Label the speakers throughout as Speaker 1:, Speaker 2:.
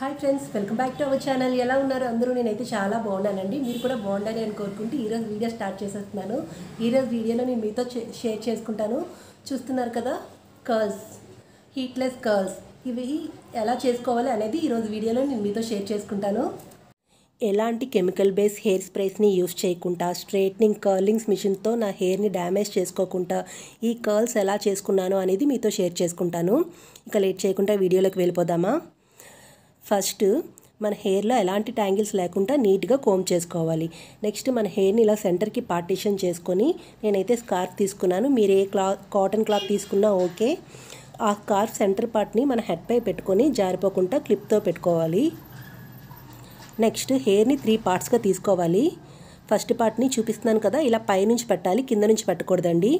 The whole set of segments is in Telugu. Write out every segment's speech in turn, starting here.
Speaker 1: hi friends welcome back to our channel ఎలా ఉన్నారు అందరూ నేనైతే చాలా బాగున్నానండి మీరు కూడా బాగుండాలి అని కోరుకుంటూ ఈరోజు వీడియో స్టార్ట్ చేసేస్తున్నాను ఈరోజు వీడియోలో నేను మీతో చే- షేర్ చేసుకుంటాను చూస్తున్నారు కదా కర్ల్స్ హీట్లెస్ కర్ల్స్ ఇవి ఎలా చేసుకోవాలి అనేది ఈరోజు వీడియోలో నేను మీతో షేర్ చేసుకుంటాను ఎలాంటి కెమికల్ బేస్ హెయిర్ స్ప్రేస్ని యూస్ చేయకుండా స్ట్రైట్నింగ్ కర్లింగ్స్ మిషన్తో నా హెయిర్ని డ్యామేజ్ చేసుకోకుండా ఈ కర్ల్స్ ఎలా చేసుకున్నాను అనేది మీతో షేర్ చేసుకుంటాను ఇక లేట్ చేయకుండా వీడియోలోకి వెళ్ళిపోదామా ఫస్ట్ మన హెయిర్లో ఎలాంటి ట్యాంగిల్స్ లేకుండా నీట్గా కోమ్ చేసుకోవాలి నెక్స్ట్ మన హెయిర్ని ఇలా సెంటర్కి పార్టీషన్ చేసుకొని నేనైతే స్కార్ఫ్ తీసుకున్నాను మీరు ఏ క్లాత్ కాటన్ క్లాత్ తీసుకున్నా ఓకే ఆ స్కార్ఫ్ సెంటర్ పార్ట్ని మన హెడ్పై పెట్టుకొని జారిపోకుండా క్లిప్తో పెట్టుకోవాలి నెక్స్ట్ హెయిర్ని త్రీ పార్ట్స్గా తీసుకోవాలి ఫస్ట్ పార్ట్ని చూపిస్తున్నాను కదా ఇలా పైనుంచి పెట్టాలి కింద నుంచి పెట్టకూడదండి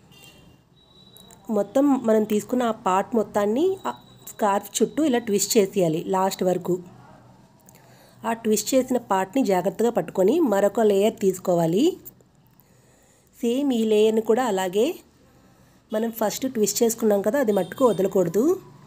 Speaker 1: మొత్తం మనం తీసుకున్న ఆ పార్ట్ మొత్తాన్ని ఆ స్కార్ఫ్ చుట్టూ ఇలా ట్విస్ట్ చేసేయాలి లాస్ట్ వరకు ఆ ట్విస్ట్ చేసిన పార్ట్ని జాగ్రత్తగా పట్టుకొని మరొక లేయర్ తీసుకోవాలి సేమ్ ఈ లేయర్ని కూడా అలాగే మనం ఫస్ట్ ట్విస్ట్ చేసుకున్నాం కదా అది మట్టుకు వదలకూడదు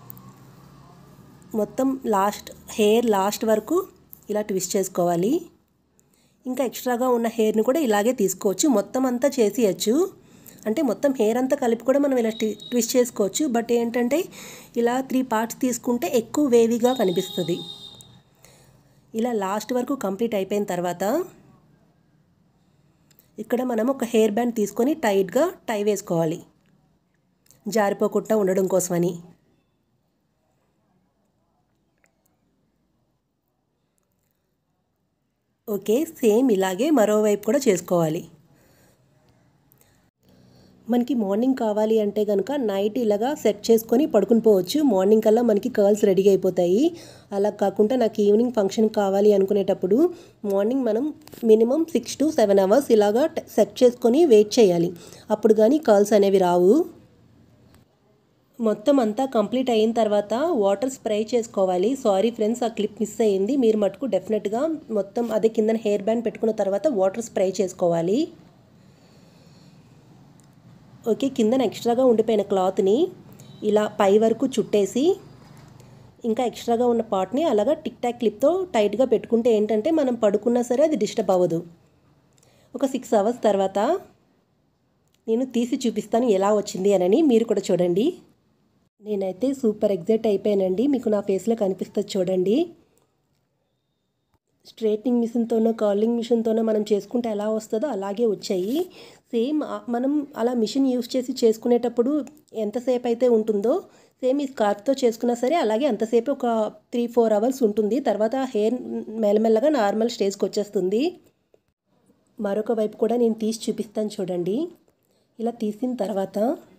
Speaker 1: మొత్తం లాస్ట్ హెయిర్ లాస్ట్ వరకు ఇలా ట్విస్ట్ చేసుకోవాలి ఇంకా ఎక్స్ట్రాగా ఉన్న హెయిర్ని కూడా ఇలాగే తీసుకోవచ్చు మొత్తం అంతా చేసేయచ్చు అంటే మొత్తం హెయిర్ అంతా కలిపి కూడా మనం ఇలా టి- ట్విస్ట్ చేసుకోవచ్చు బట్ ఏంటంటే ఇలా త్రీ పార్ట్స్ తీసుకుంటే ఎక్కువ వేవీగా కనిపిస్తుంది ఇలా లాస్ట్ వరకు కంప్లీట్ అయిపోయిన తర్వాత ఇక్కడ మనం ఒక హెయిర్ బ్యాండ్ తీసుకొని టైట్గా టై వేసుకోవాలి జారిపోకుండా ఉండడం కోసమని ఓకే సేమ్ ఇలాగే మరోవైపు కూడా చేసుకోవాలి మనకి మార్నింగ్ కావాలి అంటే కనుక నైట్ ఇలాగా సెట్ చేసుకొని పడుకుని పోవచ్చు మార్నింగ్ కల్లా మనకి కర్ల్స్ రెడీ అయిపోతాయి అలా కాకుండా నాకు ఈవినింగ్ ఫంక్షన్ కావాలి అనుకునేటప్పుడు మార్నింగ్ మనం minimum six to seven hours ఇలాగా ట- సెట్ చేసుకొని వెయిట్ చేయాలి అప్పుడు కానీ కర్ల్స్ అనేవి రావు మొత్తం అంతా కంప్లీట్ అయిన తర్వాత వాటర్ స్ప్రే చేసుకోవాలి సారీ ఫ్రెండ్స్ ఆ క్లిప్ మిస్ అయ్యింది మీరు మటుకు డెఫినెట్గా మొత్తం అదే కింద హెయిర్ బ్యాండ్ పెట్టుకున్న తర్వాత వాటర్ స్ప్రే చేసుకోవాలి ఓకే కిందన ఎక్స్ట్రాగా ఉండిపోయిన క్లాత్ని ఇలా పై వరకు చుట్టేసి ఇంకా ఎక్స్ట్రాగా ఉన్న పార్ట్ని అలాగా టిక్ టాక్ క్లిప్తో టైట్గా పెట్టుకుంటే ఏంటంటే మనం పడుకున్నా సరే అది డిస్టర్బ్ అవ్వదు ఒక సిక్స్ అవర్స్ తర్వాత నేను తీసి చూపిస్తాను ఎలా వచ్చింది అనని మీరు కూడా చూడండి నేనైతే సూపర్ ఎగ్జైట్ అయిపోయానండి మీకు నా ఫేస్లో కనిపిస్తుంది చూడండి స్ట్రైట్నింగ్ మిషన్తోనో కర్లింగ్ మిషన్తోనో మనం చేసుకుంటే ఎలా వస్తుందో అలాగే వచ్చాయి సేమ్ ఆ- మనం అలా మిషన్ యూస్ చేసి చేసుకునేటప్పుడు ఎంతసేపు అయితే ఉంటుందో సేమ్ ఈ స్కార్ఫ్తో చేసుకున్నా సరే అలాగే అంతసేపు ఒక త్రీ ఫోర్ అవర్స్ ఉంటుంది తర్వాత హెయిర్ మెల్లమెల్లగా నార్మల్ స్టేజ్కి వచ్చేస్తుంది మరొక వైపు కూడా నేను తీసి చూపిస్తాను చూడండి ఇలా తీసిన తర్వాత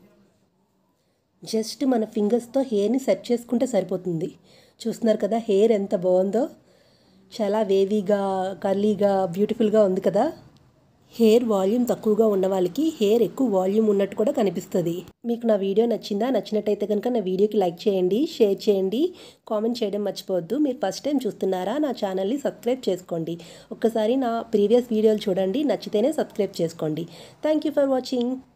Speaker 1: జస్ట్ మన ఫింగర్స్తో హెయిర్ని సెట్ చేసుకుంటే సరిపోతుంది చూస్తున్నారు కదా హెయిర్ ఎంత బాగుందో చాలా వేవీగా కర్లీగా బ్యూటిఫుల్గా ఉంది కదా హెయిర్ వాల్యూమ్ తక్కువగా ఉన్న వాళ్ళకి హెయిర్ ఎక్కువ వాల్యూమ్ ఉన్నట్టు కూడా కనిపిస్తుంది మీకు నా వీడియో నచ్చిందా నచ్చినట్టయితే కనుక నా వీడియోకి లైక్ చేయండి షేర్ చేయండి కామెంట్ చేయడం మర్చిపోవద్దు మీరు ఫస్ట్ టైం చూస్తున్నారా నా ఛానల్ని సబ్స్క్రైబ్ చేసుకోండి ఒక్కసారి నా ప్రీవియస్ వీడియోలు చూడండి నచ్చితేనే సబ్స్క్రైబ్ చేసుకోండి థ్యాంక్ యూ ఫర్ వాచింగ్